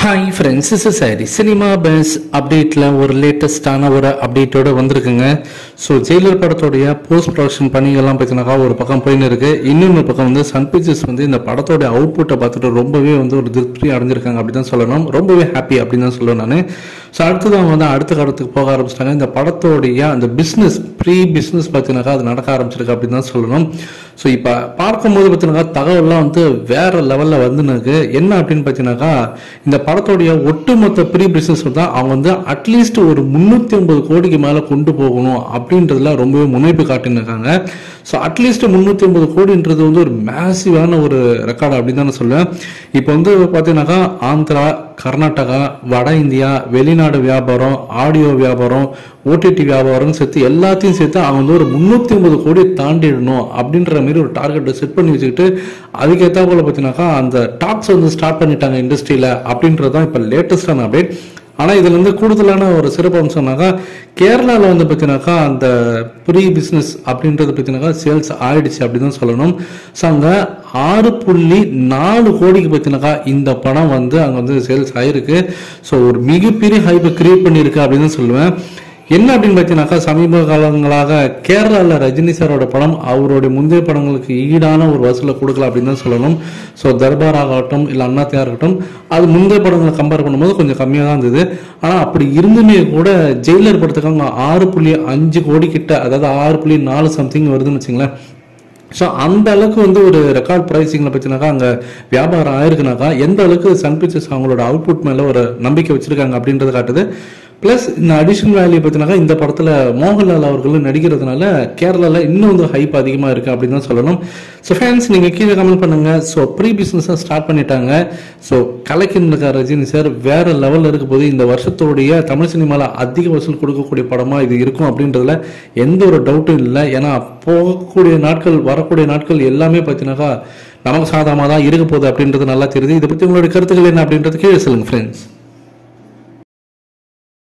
hi friends is சரி cinema base அப்டேட்டில் ஒரு லேட்டஸ்டான ஒரு அப்டேட்டோட வந்திருக்குங்க ஸோ ஜெயிலர் படத்தோடைய போஸ்ட் ப்ரொடக்ஷன் பணிகள்லாம் பார்த்தீங்கன்னாக்கா ஒரு பக்கம் போயின்னு இருக்கு இன்னொரு பக்கம் வந்து சன் பிக்சர்ஸ் வந்து இந்த படத்தோட அவுட்புட்டை பார்த்துட்டு ரொம்பவே வந்து ஒரு திருப்தி அடைஞ்சிருக்காங்க அப்படி தான் சொல்லணும் ரொம்பவே ஹாப்பி அப்படின்னு தான் சொல்லுவேன் நான் ஸோ அடுத்தது அவங்க வந்து அடுத்த காலத்துக்கு போக ஆரம்பிச்சிட்டாங்க இந்த படத்தோடைய அந்த பிஸ்னஸ் ப்ரீ பிஸ்னஸ் பார்த்தீங்கன்னாக்கா அது நடக்க ஆரம்பிச்சிருக்கு அப்படின்னு தான் சொல்லணும் ஸோ இப்போ பார்க்கும்போது பார்த்தீங்கன்னாக்கா தகவல்லாம் வந்து வேற லெவலில் வந்துனுக்கு என்ன அப்படின்னு பார்த்தீங்கன்னாக்கா இந்த படத்தோடைய ஒட்டுமொத்த ப்ரீ பிஸ்னஸ் தான் அவங்க வந்து அட்லீஸ்ட் ஒரு முந்நூற்றி ஐம்பது கோடிக்கு மேலே கொண்டு போகணும் அப்படின்றதுல ரொம்பவே முனைப்பு காட்டினிருக்காங்க ஸோ அட்லீஸ்ட் முந்நூற்றி ஐம்பது கோடின்றது வந்து ஒரு மேசிவான ஒரு ரெக்கார்டு அப்படின்னு தான் நான் சொல்லுவேன் இப்போ வந்து பார்த்தீங்கன்னாக்கா ஆந்திரா கர்நாடகா வட இந்தியா வெளிநாடு வியாபாரம் ஆடியோ வியாபாரம் ஓடிடி வியாபாரம் சேர்த்து எல்லாத்தையும் சேர்த்து அவங்க வந்து ஒரு முந்நூற்றி ஐம்பது கோடி தாண்டிடணும் அப்படின்ற மாதிரி ஒரு டார்கெட்டை செட் பண்ணி வச்சுக்கிட்டு அதுக்கேற்ற போல பார்த்தீங்கன்னாக்கா அந்த டாக்ஸ் வந்து ஸ்டார்ட் பண்ணிட்டாங்க இண்டஸ்ட்ரியில் அப்படின்றது தான் இப்போ லேட்டஸ்டான அப்டேட் ஆனால் இதில் வந்து கூடுதலான ஒரு சிறப்பு அம்சம்னாக்கா கேரளாவில் வந்து பார்த்தீங்கன்னாக்கா அந்த ப்ரீ பிஸ்னஸ் அப்படின்றது பார்த்தீங்கன்னாக்கா சேல்ஸ் ஆயிடுச்சு அப்படின்னு தான் சொல்லணும் ஸோ அங்கே ஆறு புள்ளி நாலு கோடிக்கு பார்த்தீங்கன்னாக்கா இந்த படம் வந்து அங்கே வந்து சேல்ஸ் ஆயிருக்கு ஸோ ஒரு மிகப்பெரிய ஹைப்பை கிரியேட் பண்ணியிருக்கு அப்படின்னு தான் சொல்லுவேன் என்ன அப்படின்னு பார்த்தீங்கன்னாக்கா சமீப காலங்களாக கேரளாவில் ரஜினி சாரோட படம் அவருடைய முந்தைய படங்களுக்கு ஈடான ஒரு வசூலை கொடுக்கல அப்படின்னு தான் சொல்லணும் ஸோ தர்பார் ஆகட்டும் இல்லை அண்ணாத்தியா இருக்கட்டும் அது முந்தைய படங்களை கம்பேர் பண்ணும்போது கொஞ்சம் கம்மியாக தான் இருந்தது ஆனால் அப்படி இருந்துமே கூட ஜெயிலர் படத்துக்கு அவங்க ஆறு புள்ளி அஞ்சு கோடி கிட்ட அதாவது ஆறு புள்ளி நாலு சம்திங் வருதுன்னு வச்சுங்களேன் ஸோ அந்த அளவுக்கு வந்து ஒரு ரெக்கார்ட் ப்ரைஸிங்கில் பார்த்தீங்கன்னாக்கா அங்கே வியாபாரம் ஆயிருக்குனாக்கா எந்த அளவுக்கு சன் பிக்சர்ஸ் அவங்களோட அவுட்புட் மேலே ஒரு நம்பிக்கை வச்சிருக்காங்க அப்படின்றது காட்டுது ப்ளஸ் இந்த அடிஷனல் வேல்யூ பார்த்தீங்கன்னாக்கா இந்த படத்தில் மோகன்லால் அவர்களும் நடிக்கிறதுனால கேரளாவில் இன்னும் வந்து ஹைப் அதிகமாக இருக்குது அப்படின்னு தான் சொல்லணும் ஸோ ஃபேன்ஸ் நீங்கள் கீழே கமெண்ட் பண்ணுங்கள் ஸோ ப்ரீ பிஸ்னஸாக ஸ்டார்ட் பண்ணிட்டாங்க ஸோ கலைக்கின்ற ரஜினி சார் வேற லெவலில் இருக்க போது இந்த வருஷத்தோடைய தமிழ் சினிமாவில் அதிக வசூல் கொடுக்கக்கூடிய படமாக இது இருக்கும் அப்படின்றதுல எந்த ஒரு டவுட்டும் இல்லை ஏன்னா போகக்கூடிய நாட்கள் வரக்கூடிய நாட்கள் எல்லாமே பார்த்தீங்கன்னாக்கா நமக்கு சாதகமாக தான் இருக்க போகுது அப்படின்றது நல்லா தெரியுது இதை பற்றி உங்களுடைய கருத்துக்கள் என்ன அப்படின்றது கீழே சொல்லுங்கள் ஃப்ரெண்ட்ஸ்